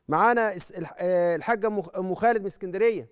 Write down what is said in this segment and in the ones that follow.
معانا اس- الح- آه، الحاجه ام أم خالد من اسكندريه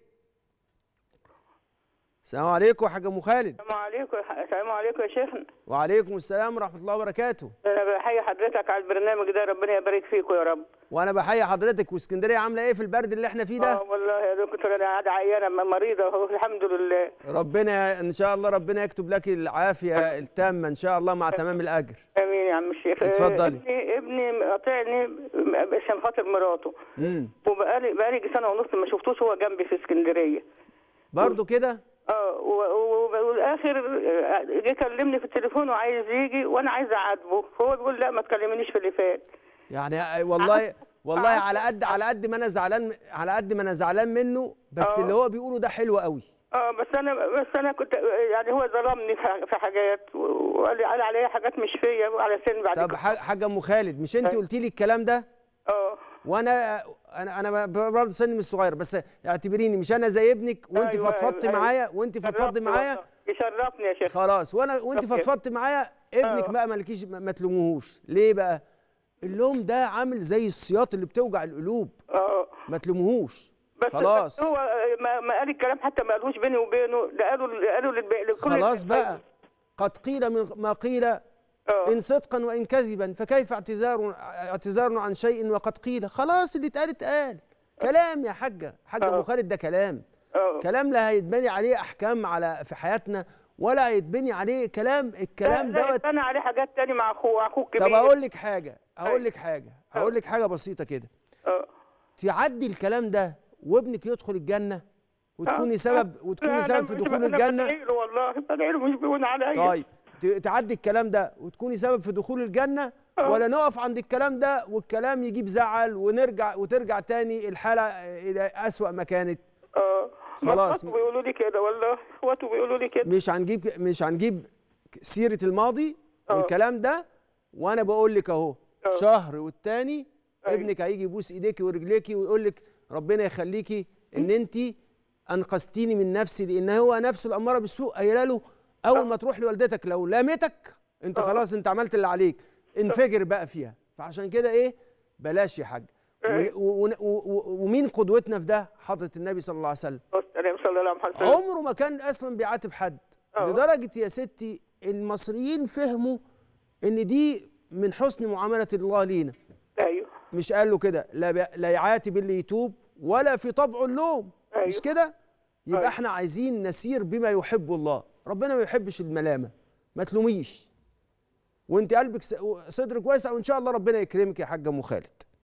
السلام عليكم يا حاجه ام خالد السلام عليكم السلام عليكم يا شيخنا وعليكم السلام ورحمه الله وبركاته انا بحيي حضرتك على البرنامج ده ربنا يبارك فيكم يا رب وانا بحيي حضرتك واسكندريه عامله ايه في البرد اللي احنا فيه ده اه والله يا دكتور انا قاعده عيانه م- مريضه اهو الحمد لله ربنا ان شاء الله ربنا يكتب لك العافيه التامه ان شاء الله مع تمام الاجر امين يا عم الشيخ اتفضلي. ابني ابني قاطعني عشان خاطر مراته امم وبقالي بقالي سنه ونص ما شفتوش هو جنبي في اسكندريه برضو كده اه و- و- والاخر آه، جه كلمني في التليفون وعايز يجي وانا عايزه اعاتبه فهو بيقول لا ما تكلمنيش في اللي فات يعني والله والله على قد على قد ما انا زعلان على قد ما انا زعلان منه بس آه. اللي هو بيقوله ده حلو قوي اه بس انا بس انا كنت يعني هو ظلمني في في حاجات وقال لي قال عليا حاجات مش فيا وعلى سن بعد طب كده ح- حاجه ام خالد مش انت أيوة. قلتي لي الكلام ده اه وانا انا انا برضه سني مش صغير بس اعتبريني مش انا زي ابنك وانت أيوة، فضفضت أيوة. معايا وانت فضفضت شرفني معايا والله. يشرفني يا شيخ خلاص وانا وانت طب كده. فضفضت معايا ابنك آه. بقى مالكيش ما ما تلوموهوش ليه بقى اللوم ده عامل زي السياط اللي بتوجع القلوب اه ما تلوموهوش بس خلاص بس هو ما, ما قال الكلام حتى ما قالوش بيني وبينه ده قالوا قالوا للب- لكل خلاص الناس. بقى قد قيل من ما قيل اه إن صدقا وإن كذبا فكيف اعتذار اعتذار عن شيء وقد قيل خلاص اللي اتقال اتقال كلام يا حاجة حاجة آه. أبو خالد ده كلام اه كلام لا هيتبني عليه أحكام على في حياتنا ولا هيتبني عليه كلام الكلام لا دوت انا عليه حاجات تاني مع اخوه اخوه كبير طب أقول لك حاجة أقول أيوة. لك حاجة أقول لك حاجة بسيطة كده اه تعدي الكلام ده وابنك يدخل الجنة وتكوني آه. سبب لا، وتكوني أنا سبب في مش- دخول أنا الجنة بدعي له والله بدعي له مش بيقول عليا طيب ت- تعدي الكلام ده وتكوني سبب في دخول الجنة آه. ولا نقف عند الكلام ده والكلام يجيب زعل ونرجع وترجع تاني الحالة إلى أسوأ ما كانت اه خلاص. اخواته بيقولوا لي كده والله اخواته بيقولوا لي كده مش هنجيب مش هنجيب سيرة الماضي آه. والكلام ده وأنا بقول لك أهو آه. شهر والتاني أيوة. ابنك هيجي يبوس إيديكي ورجليكي ويقول لك ربنا يخليكي إن أنت أنقذتيني من نفسي لأن هو نفسه الأمارة بالسوء قايله له أول ما تروح لوالدتك لو لامتك أنت آه. خلاص أنت عملت اللي عليك انفجر بقى فيها فعشان كده إيه بلاش يا حاج أيوة. و- و- و- و- ومين قدوتنا في ده حضرة النبي صلى الله عليه وسلم والسلام صلى الله عليه وسلم عمره ما كان اصلا بيعاتب حد أه. لدرجه يا ستي المصريين فهموا ان دي من حسن معامله الله لينا ايوه مش قال له كده لا بي- لا يعاتب اللي يتوب ولا في طبعه اللوم أيوه. مش كده يبقى أيوه. احنا عايزين نسير بما يحب الله ربنا ما يحبش الملامه ما تلوميش وانت قلبك س- صدرك واسع وان شاء الله ربنا يكرمك يا حاجه ام خالد